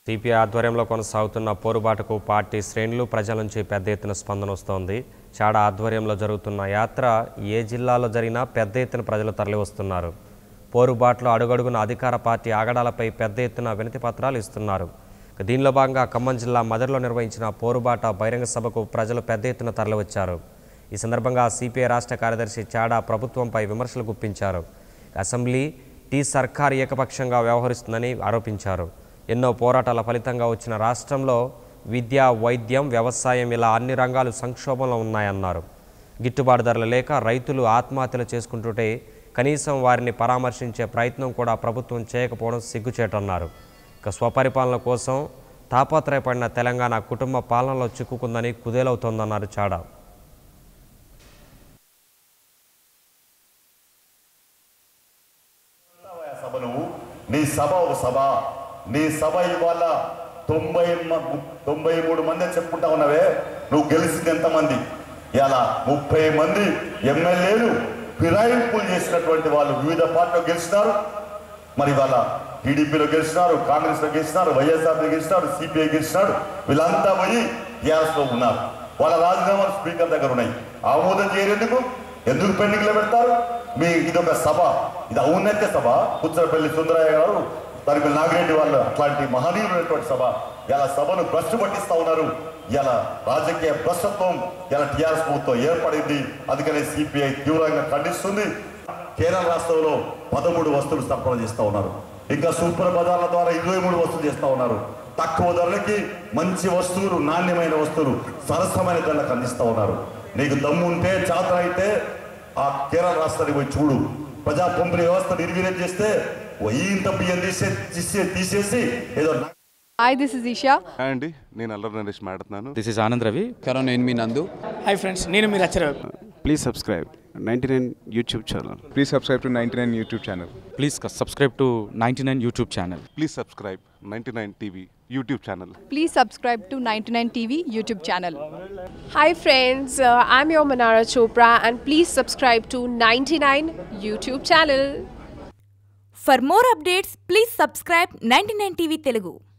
CPI ఆధ్వర్యంలో కొనసాగుతున్న పోరుబాటుకు party శ్రేణులు ప్రజల నుంచి పెద్ద ఎత్తున స్పందన వస్తోంది చాడ ఆధ్వర్యంలో జరుగుతున్న యాత్ర ఏ జిల్లాలో జరిగినా పెద్ద ఎత్తున ప్రజలు తరలివస్తున్నారు పోరుబాటులో అడుగడుగున అధికార పార్టీ ఆగడాలపై పెద్ద ఎత్తున వినతి పత్రాలు ఇస్తున్నారు ఇక దీనిలో భాగంగా ఖమ్మం జిల్లా మదర్లో నిర్వహించిన పోరుబాట బహిరంగ సభకు ప్రజలు పెద్ద ఎత్తున తరలివచ్చారు ఈ సందర్భంగా సిపిఐ రాష్ట్ర కార్యదర్శి చాడా ప్రభుత్వంపై విమర్శలు గుప్పించారు అసెంబ్లీ టీ సర్కార్ ఏకపక్షంగా వ్యవహరిస్తుందని ఆరోపించారు ఎన్నో పోరాటాల ఫలితంగా వచ్చిన రాష్ట్రంలో విద్య వైద్యం వ్యవసాయం ఇలా అన్ని రంగాలు సంక్షోభంలో ఉన్నాయన్నారు గిట్టుబాటు ధరలు లేక రైతులు ఆత్మహత్యలు చేసుకుంటుంటే కనీసం వారిని పరామర్శించే ప్రయత్నం కూడా ప్రభుత్వం చేయకపోవడం సిగ్గుచేటన్నారు ఇక స్వపరిపాలన కోసం తాపత్రయపడిన తెలంగాణ కుటుంబ పాలనలో చిక్కుకుందని కుదేలవుతోందన్నారు చాడా సభ నువ్వు నీ సభ ఒక సభ నీ సభ ఇవాళ తొంభై మ- తొంభై మూడు మంది అని చెప్పుకుంటా ఉన్నావే నువ్వు గెలిచింది ఎంతమంది ఇలా ముప్పై మంది ఎమ్మెల్యేలు ఫిరాయింపులు చేసినటువంటి వాళ్ళు వివిధ పార్టీలో గెలిచినారు మరి వాళ్ళ టీడీపీలో గెలిచినారు కాంగ్రెస్లో గెలిచినారు వైఎస్ఆర్లో గెలిచినారు సిపిఐ గెలిచినారు వీళ్ళంతా పోయి టీఆర్ఎస్ లో ఉన్నారు వాళ్ళ రాజీనామాలు స్పీకర్ దగ్గర ఉన్నాయి ఆమోదం చేయలేందుకు ఎందుకు పెండింగ్లో పెడతారు మీ ఇది ఒక సభ ఇది ఔన్నత్య సభ పుచ్చరపల్లి సుందరయ్య గారు తనకు నాగిరెడ్డి వాళ్ళు అట్లాంటి మహనీయులైనటువంటి సభ ఇలా సభను భ్రష్టు పట్టిస్తా ఉన్నారు ఇలా రాజకీయ భ్రష్టత్వం ఇలా టీఆర్ఎస్ ప్రభుత్వం ఏర్పడింది అందుకనే సిపిఐ తీవ్రంగా ఖండిస్తుంది కేరళ రాష్ట్రంలో పదమూడు వస్తువులు సరఫరా చేస్తా ఉన్నారు ఇంకా సూపర్ బజార్ల ద్వారా ఇరవై మూడు వస్తువులు చేస్తా ఉన్నారు తక్కువ ధరలకి మంచి వస్తువులు నాణ్యమైన వస్తువులు సరసమైన ధరలకు అందిస్తా ఉన్నారు నీకు దమ్ము ఉంటే చాత అయితే ఆ కేరళ రాష్ట్రానికి పోయి చూడు ప్రజా పంపిణీ వ్యవస్థ నిర్వీర్యం చేస్తే ఓ ఇంత బియ్యం తీసే తీసే తీసేసి ఏదో నా- hi this is Esha hi అండి నేను అల్లరి నరేష్ మాట్లాడుతున్నాను దిస్ ఇస్ ఆనంద్ రవి కరోనా నేను మీ నందు హాయ్ ఫ్రెండ్స్ నేను మీరు అచ్చర please subscribe ninety nine YouTube channel Please subscribe to 99 YouTube channel. Please subscribe to ninety nine YouTube channel please subscribe ninety nine TV YouTube channel please subscribe to ninety nine TV YouTube channel Hi friends, uh, I'm your Manara Chopra and please subscribe to 99 YouTube channel. For more updates, please subscribe 99 TV Telugu.